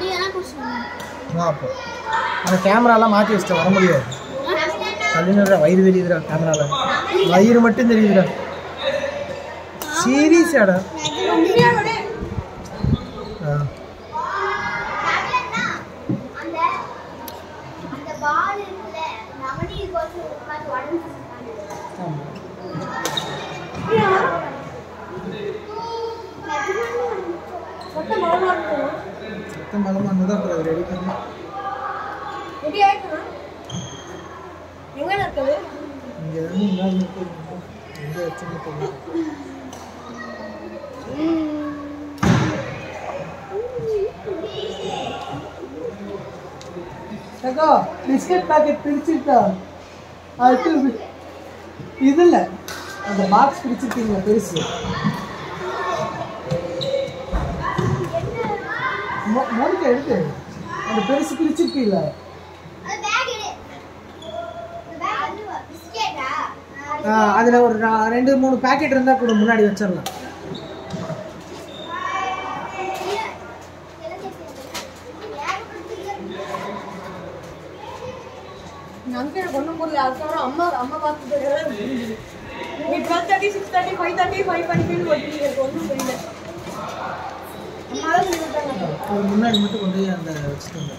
எல்லாம் குடிச்சிருந்தேன் வா அப்போ அந்த கேமராலாம் மாற்றி வச்சுட்டு வர முடியாது கல்லுன்னு வயிறு தெரியுதுடா கேமராவில் வயிறு மட்டும் தெரியுதுடா சீரியஸாடா ஆ அந்த அந்த பால் இருக்குல்ல நவனி கோசம் உட்காந்து உடம்பு ஆமாம் மொத்தம் பலமா இருக்கும் சுத்தம் பலமாக இருந்தது அப்புறம் அதை ரெடி பண்ணி ரெடி ஆயிடுச்சுனா எங்க இருக்குது இங்கே வந்து முன்னாடி நிற்கிறது எங்கே வச்சுன்னு தெரியல அக்கா பிஸ்கட் பாக்கெட் பிரிச்சுட்டா அது இது இல்லை அந்த பாக்ஸ் பிரிச்சிருக்கீங்களா பெருசு மோ- மோனிகா எடுத்து அந்த பெருசு பிரிச்சிருக்கீங்களா அது பேக் எடு இந்த பேக் வந்து பிஸ்கெட்டா அதில் ஒரு நா- ரெண்டு மூணு பாக்கெட் இருந்தால் கூட முன்னாடி வச்சிடலாம் அங்கே ஒன்றும் புரியல அதுக்கப்புறம் அம்மா அம்மா பார்த்துட்டு நீ twelve thirty six thirty five thirty five twenty five ஒட்டி எனக்கு ஒன்றும் புரியல அம்மா தான் சொல்லிவிட்டாங்க அது முன்னாடி மட்டும் கொண்டு போய் அந்த வச்சுட்டு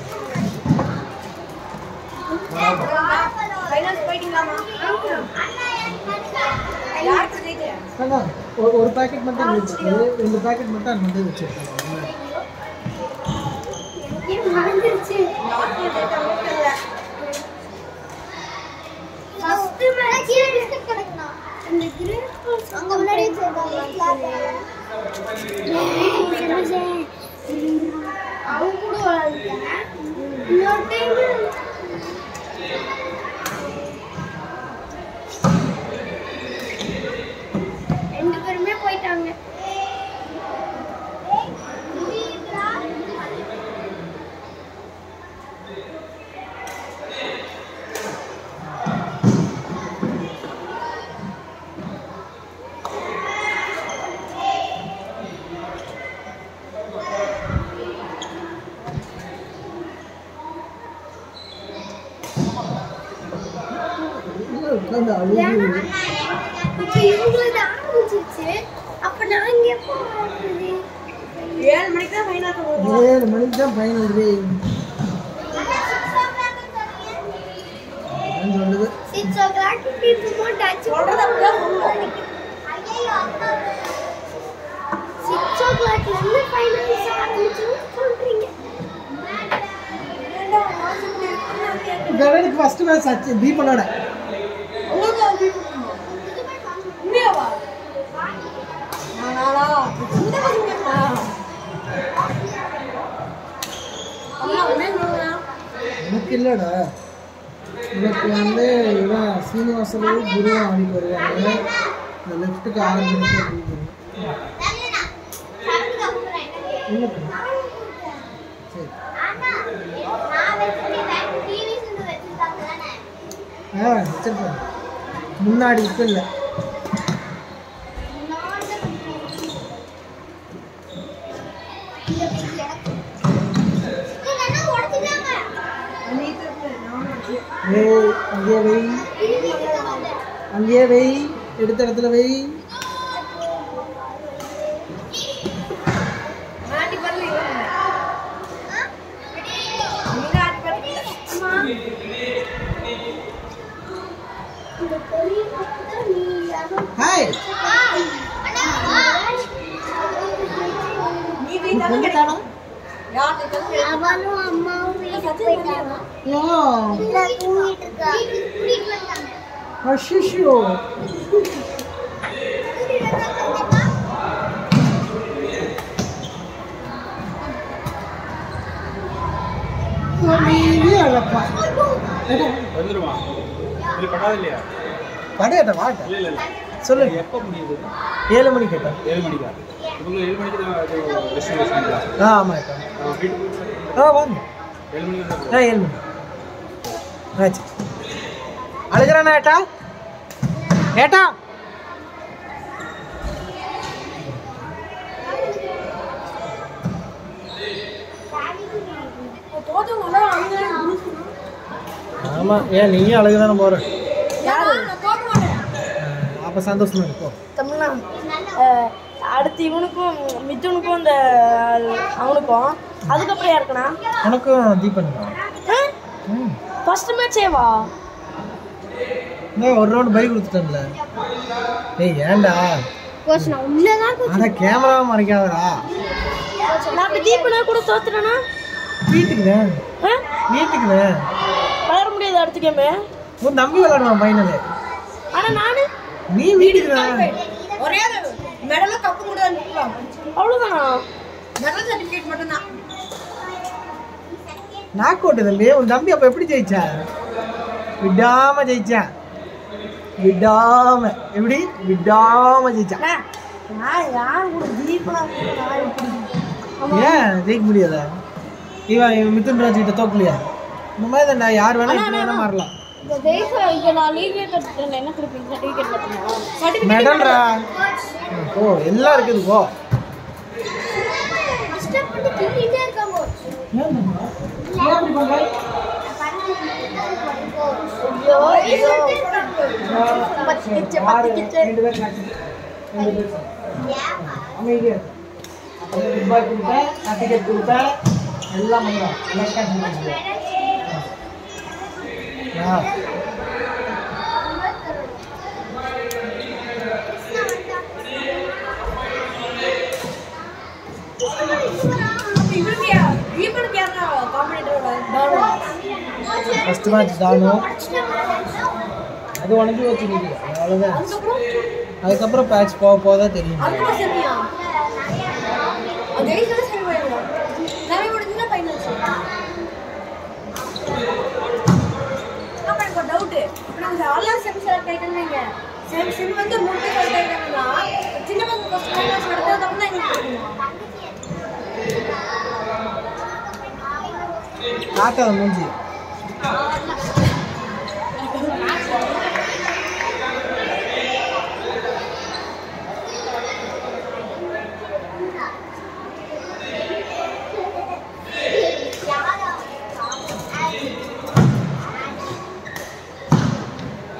ஃபைனான்ஸ் போயிட்டீங்களாமா யாருக்கு ஜெயிக்கிறேன் அதான் ஒரு ஒரு பாக்கெட் மட்டும் இருந்துச்சு ரெண்டு பாக்கெட் மட்டும் அது மட்டும் வச்சுருக்காங்க முன்னாடி மறந்துருச்சு யாருக்கு ஜெயிச்சாங்கன்னு தெரியல ஃபர்ஸ்ட் மேட்ச் பிஸ்கட் கிடைக்கணும் அந்த கிரேட் அங்க முன்னாடி வச்சிருக்காங்க அவங்க கூட விளையாடுறாங்க இன்னொரு டைம் ரெண்டு பேருமே போயிட்டாங்க உட்காந்து அழுது இப்ப இவங்களுக்கு ஆரம்பிச்சிருச்சு அப்ப நான் இங்க எப்போ ஆடுறது? ஏழு மணிக்கு தான் ஃபைனான்ஸ் போகும் ஏழு மணிக்கு தான் ஃபைனல் டே சொல்லுது Six o'clock people touch சொல்றது அப்படியே சொல்லுவோம் ஐயையோ, அம்மா. Six o'clock ல இருந்து finals ஆரம்பிச்சுன்னு சொல்றீங்க. கவனுக்கு ஃபர்ஸ்ட் மேட்ச் ஆச்சு தீபனோட உங்களுக்கு அது உண்மையாவா நானா இந்த பசங்களா அம்மா உண்மையா சொல்லுங்க எனக்கு இல்லைடா உனக்கு வந்து இவன் சீனிவாசனும் குருவும் ஆடிட்டு வருவாங்க இந்த லெஃப்ட்டுக்கு ஆறு மணிக்கு அப்படின்னு சாப்பிட்டு அப்புறம் என்ன? என்ன சரி ஆனா, நான் வச்சிருக்கேன். TV ஸ் வச்சிருக்காங்க தானே? ஆ வச்சிருப்பேன் முன்னாடி இப்போ இல்லை நான் தான் வச்சிருக்கேன். இந்த பிடி எனக்கு. நீங்க என்ன உடைச்சிட்டாங்க? நீட்டு நானும் ஏய் அங்கேயே வை இது வீட்டுக்கு வந்து. அங்கேயே வை எடுத்த இடத்துல வை ஆண்டி பரல ஆ? நீங்க ஆண்டி பரல அம்மா. இந்த பெரிய பக்கத்துல நீ யாரும் ஹாய் அண்ணா, வா. நீ வீட்டா வந்துட்டானா யார் வீட்டா அவனும் அம்மாவும் வீட்டுக்கு போயிட்டாங்க ஓ இல்ல தூங்கிட்டு இருக்கா கூட்டிட்டு வந்தாங்க அஷிஷோ கூட்டிட்டு வந்தாங்க நீ அழப்பா வந்துருமா இது படாது இல்லையா கடையாட்ட வாட்ட இல்லை இல்லை இல்லை சொல்லுங்க எப்போ முடியுது ஏழு மணி கேட்டேன் ஏழு மணிக்கா இவங்க ஏழு மணிக்கு தான் அது ரெஸ்ட் பண்ணிக்கலாம் ஆ ஆமாம் கேட்டேன் வீட்டுக்கு ஆ வாங்க ஏழு மணிக்கு தான் ஆ ஏழு மணி ஆச்சு அழுகிறானா ஏட்டா ஏட்டா Daddy தோத்தவங்க அதான் அவங்க ஆமாம் ஏன் நீயும் அழகு தானே போகிற யாரு நான் தோக்க மாட்டேன் அப்போ சந்தோஷமா இருக்கோ தமிழ்னா அடுத்து இவனுக்கும் மிதுனுக்கும் இந்த அவனுக்கும் அதுக்கப்புறம் யாருக்குண்ணா உனக்கும் தீபன் தான் ம் ஃபர்ஸ்ட் மேட்சேவா இந்த ஒரு ரவுண்ட் பைக் கொடுத்துட்டேன்ல ஏய் ஏன்டா கோச் நான் உன்னதான் கோச் அட கேமரா மறைக்காதடா நான் அப்படி தீபனா கூட தோத்துறேன்னா வீட்டுக்குறேன் வீட்டுக்குறேன் விளையாட முடியாது அடுத்த கேமு உன் தம்பி விளாடுவான் ஃபைனலு ஆனா நானு நீ வீட்டுக்குறேன் ஒரே மெடல கப்பு கூட அவ்வளவுதானா மெடல் சர்டிபிகேட் மட்டும் தான் நாக் அவுட் தம்பி உன் தம்பி அப்போ எப்படி ஜெயிச்சா விடாம ஜெயிச்சான் விடாம எப்படி விடாம ஜெயிச்சான் நான் யார் கூட தீபனா கூட நான் எப்படி ஏன் ஜெயிக்க முடியாதா இவன் இவன் மிதுன் ராஜ் கிட்ட தோக்கலையா இந்த மாதிரி தான் நான் யார் வேணா இப்படி வேணா மாறலாம் இந்த தேசம் இங்க நான் லீவே கட்டுறேன் என்ன கொடுப்பீங்க சர்டிஃபிகேட் மட்டுமா மெடல்ரா ஓ எல்லாம் இருக்குது போ டிஸ்டர்ப் பண்ணி திட்டிட்டே இருக்காங்க கோச் ஐயோ ஐயோ பத்திக்கிச்சு பத்திக்கிச்சு ரெண்டு பேர் காய்ச்சி ரெண்டு பேர் அமைதியா அப்புறம் பிக் பாய் கொடுப்பேன் சர்டிஃபிகேட் கொடுப்பேன் எல்லாம் பண்ணுவேன் எல்லாம் கேன்சல் பண்ணிடுவேன் ஆ இவனுக்கு யார் தீபனுக்கு யாருன்னா காம்படிட்டரோட ஃபர்ஸ்ட் மேட்ச் தானு அது உனக்கு வச்சுருக்கு அவ்வளோதான் அதுக்கப்புறம் அதுக்கப்புறம் பேட்ச் போக போக தான் தெரியும் அதுக்கப்புறம் செமியா அது ஜெயிச்சா செமி போயிடலாம் செமி முடிஞ்சுன்னா ஃபைனல்ஸ் அப்புறம் எனக்கு ஒரு டவுட்டு இப்போ நாங்கள் எல்லாரும் செமி செலக்ட் ஆகிட்டோம்னு செமி செமி வந்து மூணு பேர் செலக்ட் ஆகிட்டாங்கன்னா சின்ன பசங்க ஃபஸ்ட் ஃபைனல்ஸ் நடந்ததுக்கப்புறம் தான் எங்களுக்கு தெரியுமா காட்டாத மூஞ்சி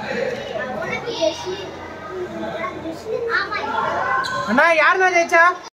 அண்ணா யாருண்ணா ஜெயிச்சா